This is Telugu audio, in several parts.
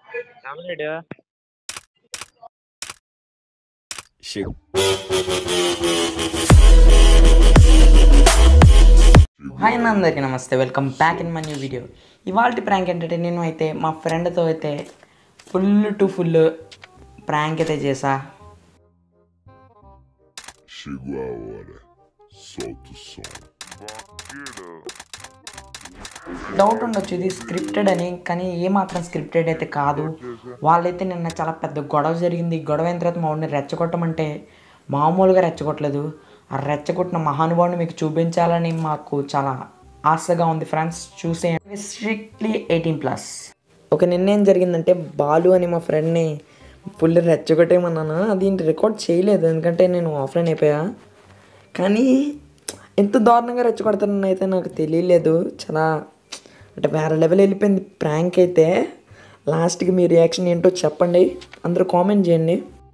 ఎవరు Chegou. హాయ్ అన్న అందరికీ నమస్తే welcome back in my new video ఇవాళ ప్రాంక్ ఏంటంటే నేను అయితే మా ఫ్రెండ్తో అయితే ఫుల్ టు ఫుల్ ప్రాంక్ అయితే చేసా Chegou a hora. Solta o som. Doubt ఉండొచ్చు ఇది స్క్రిప్టెడ్ అని కానీ ఏ మాత్రం స్క్రిప్టెడ్ అయితే కాదు వాళ్ళైతే నిన్న చాలా పెద్ద గొడవ జరిగింది గొడవ అయిన తర్వాత మా వాడిని రెచ్చగొట్టమంటే మామూలుగా రెచ్చగొట్టలేదు ఆ రెచ్చగొట్టిన మహానుభావుని మీకు చూపించాలని మాకు చాలా ఆశగా ఉంది ఫ్రెండ్స్ చూసే స్ట్రిక్ట్లీ ఎయిటీన్ ప్లస్ ఒక నిన్నేం జరిగిందంటే బాలు అని మా ఫ్రెండ్ని ఫుల్ రెచ్చగొట్టేమన్నాను అది రికార్డ్ చేయలేదు ఎందుకంటే నేను ఆఫ్లైన్ అయిపోయా కానీ ఎంత దారుణంగా రెచ్చగొడతానని అయితే నాకు తెలియలేదు చాలా అంటే వేరే లెవెల్ వెళ్ళిపోయింది ప్రాంక్ అయితే లాస్ట్కి మీ రియాక్షన్ ఏంటో చెప్పండి అందరూ కామెంట్ చేయండి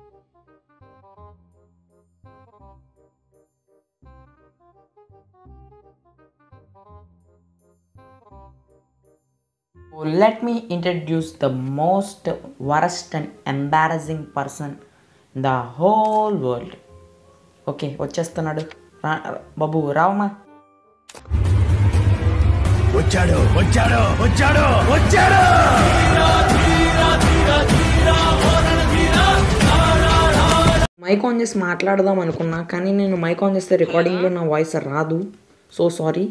let me introduce the most worst and embarrassing person in the whole world okay వచ్చేస్తున్నాడు రా బాబు రావమ్మా వచ్చాడు వచ్చాడు వచ్చాడు వచ్చాడు మైక్ ఆన్ చేసి మాట్లాడదాం అనుకున్నా కానీ నేను మైక్ ఆన్ చేస్తే రికార్డింగ్లో నా వాయిస్ రాదు సో సారీ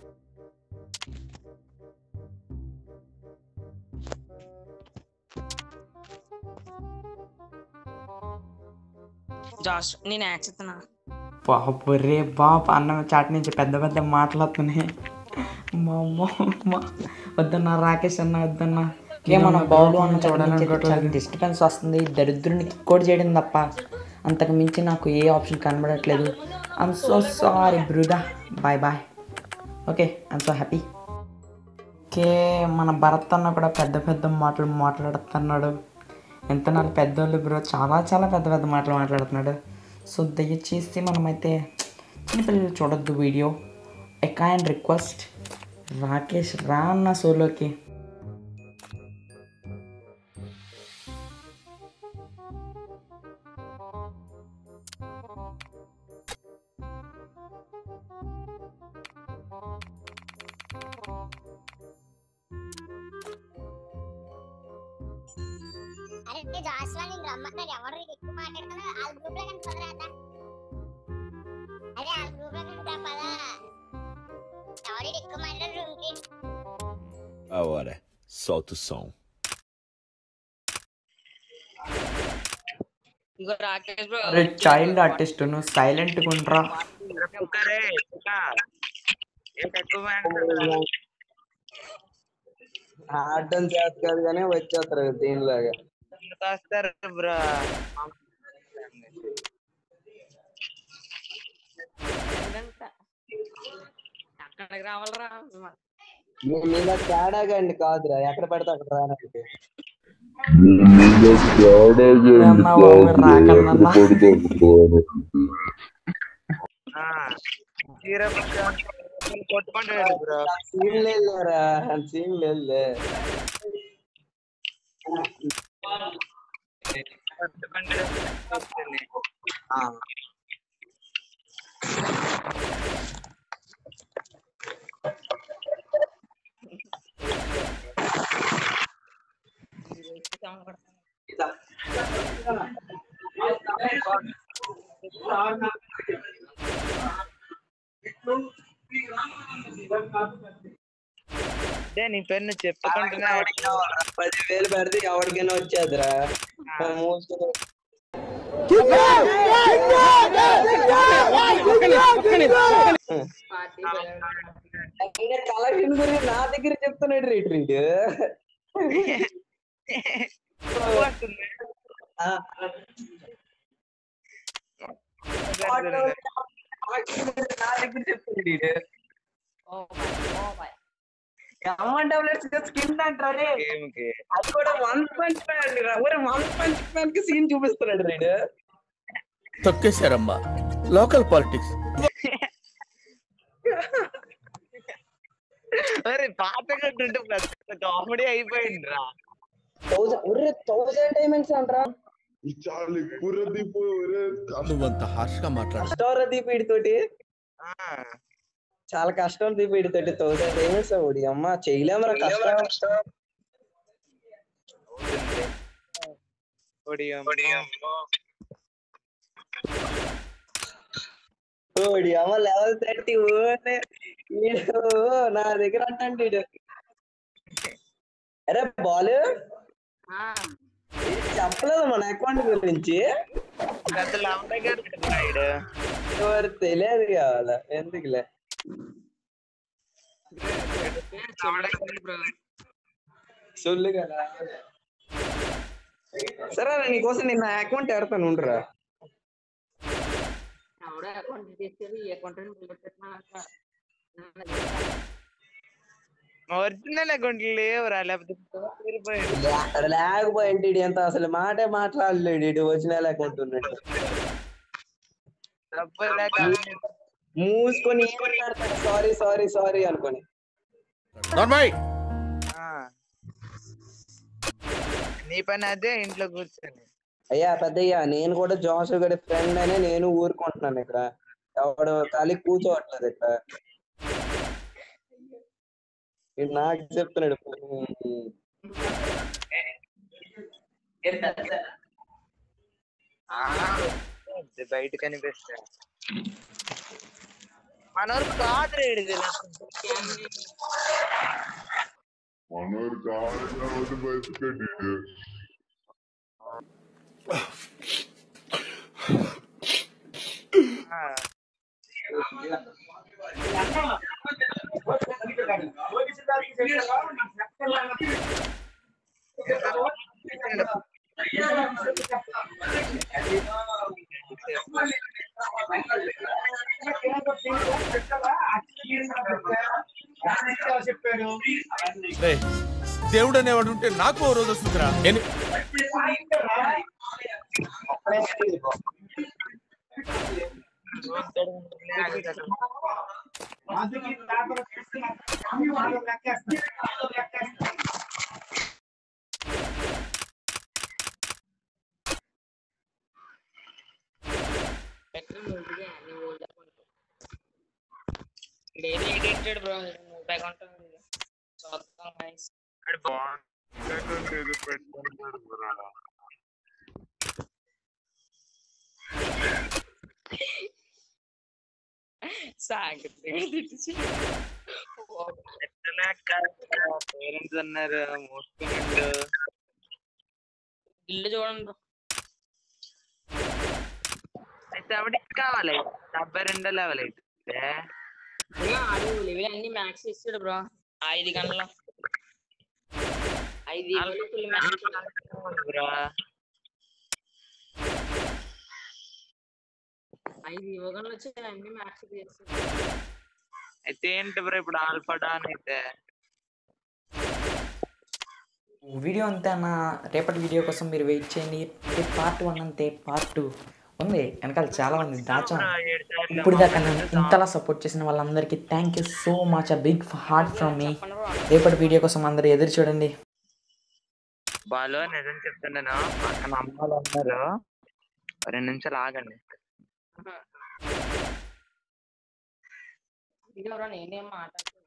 జాష్ నేను యాక్చుతున్నా బాబు రే బాబు అన్న చాటి నుంచి పెద్ద పెద్ద మాట్లాడుతున్నాయి మా అమ్మ మా వద్దన్నా రాకేష్ అన్న వద్దన్నా ఏమన్నా బాబు అన్న చూడాలని డిస్టర్బెన్స్ వస్తుంది దరిద్రుని కూడా చేయడం తప్ప అంతకు మించి నాకు ఏ ఆప్షన్ కనబడట్లేదు I'm so sorry brother bye bye okay I'm so happy okay మన భరత్ అన్న కూడా పెద్ద పెద్ద మాటలు మాట్లాడుతున్నాడు ఎంత నాకు పెద్దోళ్ళు బ్రో చాలా చాలా పెద్ద పెద్ద మాటలు మాట్లాడుతున్నాడు సో దయచేసి మనమైతే చిన్నపిల్లలు చూడొద్దు video a kind request Rakesh రా అన్న సోలోకి అరే జాస్వా నేను రమ్మన్నారు ఎవరు ఎక్కువ మాట్లాడుతున్నారు వాళ్ళ గ్రూప్ లో కానీ పదరా అదా అరే వాళ్ళ గ్రూప్ లో కానీ పదా ఎవరు ఎక్కువ మాట్లాడారు రూమ్ కి A hora. Solta o som. ఇగో రాకేష్ బ్రో అరే చైల్డ్ ఆర్టిస్ట్ నువ్వు సైలెంట్గా ఉండరా చెప్తారే ఇంకా ఏం తక్కువ మాట్లాడతారు? ఆడడం చేత కాదు కానీ వచ్చేస్తారు దీనిలాగా ఎంత వస్తారు బ్రో అక్కడికి రావాలరా మీ- మీద తేడాగా అండి కాదురా ఎక్కడ పడితే అక్కడ రానండి అన్న బాబు రాకన్నా ఆ, జీరో పర్సెంట్ కొట్టుకుంటాడు బ్రో సీన్ లేదురా సీన్ లేదు కొట్టుకుంటాడు ఆ, అదే నీ పేరు నువ్వు చెప్పుకుంటున్నా పదివేలు పెడితే ఎవరికైనా వచ్చేదిరా మూసుకుని అయినా కలెక్షన్ గురించి నా దగ్గర చెప్తున్నాడు రేట్ రీడ్ నా దగ్గర చెప్తున్నాడు వీడు. ఎమ్మ డబ్ల్యూఎస్ స్కిన్ అంటారే గేమ్కి అది కూడా వన్ పంచ్ మ్యాన్ రా ఒరే వన్ పంచ్ మ్యాన్ కి సీన్ చూపిస్తున్నాడు రీడు తొక్కేశారమ్మా లోకల్ పాలిటిక్స్ అరే పాత కట్టుంటే కామెడీ అయిపోయింది రా థౌసండ్ ఒరే థౌసండ్ డైమండ్స్ అంటారా చాలా ఎక్కువ దీపు ఒరే నువ్వంత హార్ష్ గా మాట్లాడు కష్టం దీపు వీడితోటి ఆ, చాలా కష్టం దీపు వీడితోటి థౌసండ్ డైమండ్స్ ఒకటి అమ్మ చేయలేమరా కష్టం ఒడి అమ్మ. ఓడి అమ్మ లెవెల్ థర్టీ ఓనే వీడు నా దగ్గర అంటాడు వీడు అరే బాలు ఆ, చెప్పలేదు మన అకౌంట్ గురించి పెద్ద లాంబే గారు ఈడు. ఎవరు తెలియదు కావాల ఎందుకులే చూడండి బ్రో సొల్లు కదా సరే రా, నీకోసం నిన్న అకౌంట్ ఎడతాను ఉండరా ఎవడో అకౌంట్ తీసుకెళ్ళి ఈ అకౌంట్ పెట్టినా ఒరిజినల్ అకౌంట్ లేవురా లేకపోతే తీరిపోయాడు. అక్కడ లేకపోయింది ఈడు ఎంత అసలు మాటే మాట్లాడలేడు ఇటు వచ్చిన అకౌంట్ ఉన్నట్టు డబ్బులు లేక మూసుకొని సారీ సారీ సారీ అనుకొని నార్మల్ ఆ. నీ పని అదే ఇంట్లో కూర్చొని అయ్యా పెద్దయ్యా నేను కూడా జోష్ గడి ఫ్రెండ్ అనే నేను ఊరుకుంటున్నాను ఇక్కడ ఎవడు ఖాళీ కూర్చోవట్లేదు ఇక్కడ వీడు నాకు చెప్తున్నాడు ఆ, ఇది బయట కనిపిస్తా మనోరు కాదు రేడిది మనోరు కావాలి బయటకండి రే దేవుడు అనేవాడు ఉంటే నాకు ఓ రోజు వస్తుందిరా ఎని- పెట్టిన ముందుగా నీ old account daily edited bro నువ్వు అకౌంట్ చూద్దాం నైస్ ఏదో పెట్టుకుంటాడు బ్రో. సాగతి పేరెంట్స్ అన్నారు మోసుకున్నాడు ఇల్లు చూడండి బ్రో అయితే ఆవిడకి కావాలి డెబ్బై రెండో లెవెల్ అయితే ఇంకా ఆడు లెవెల్ అన్ని మ్యాక్స్ ఇస్తాడు బ్రో ఐదు గంటలు ఐదు గంటలు ఫుల్ మ్యాక్స్ బ్రో ఐదు యువగంటలు వచ్చి అన్ని మ్యాక్స్ చేస్తాడు అయితే ఏంటి బ్రో ఇప్పుడు ఆల్ఫా డాన్ అయితే వీడియో అంతే అన్న రేపటి వీడియో కోసం మీరు వెయిట్ చేయండి ఇది పార్ట్ వన్ అంతే పార్ట్ టూ ఉంది వెనకాల చాలా ఉంది దాచాం ఇప్పుడు దాకా నన్ను ఇంతలా సపోర్ట్ చేసిన వాళ్ళందరికీ thank you so much a big heart from me చెప్పండి బ్రో రేపటి వీడియో కోసం అందరు ఎదురు చూడండి బాలో నిజం చెప్తున్నాను పక్కన అమ్మాయిలు ఉన్నారు రెండు నిమిషాలు ఆగండి ఇది బ్రో నేనేం మాట్లాడుతున్నాను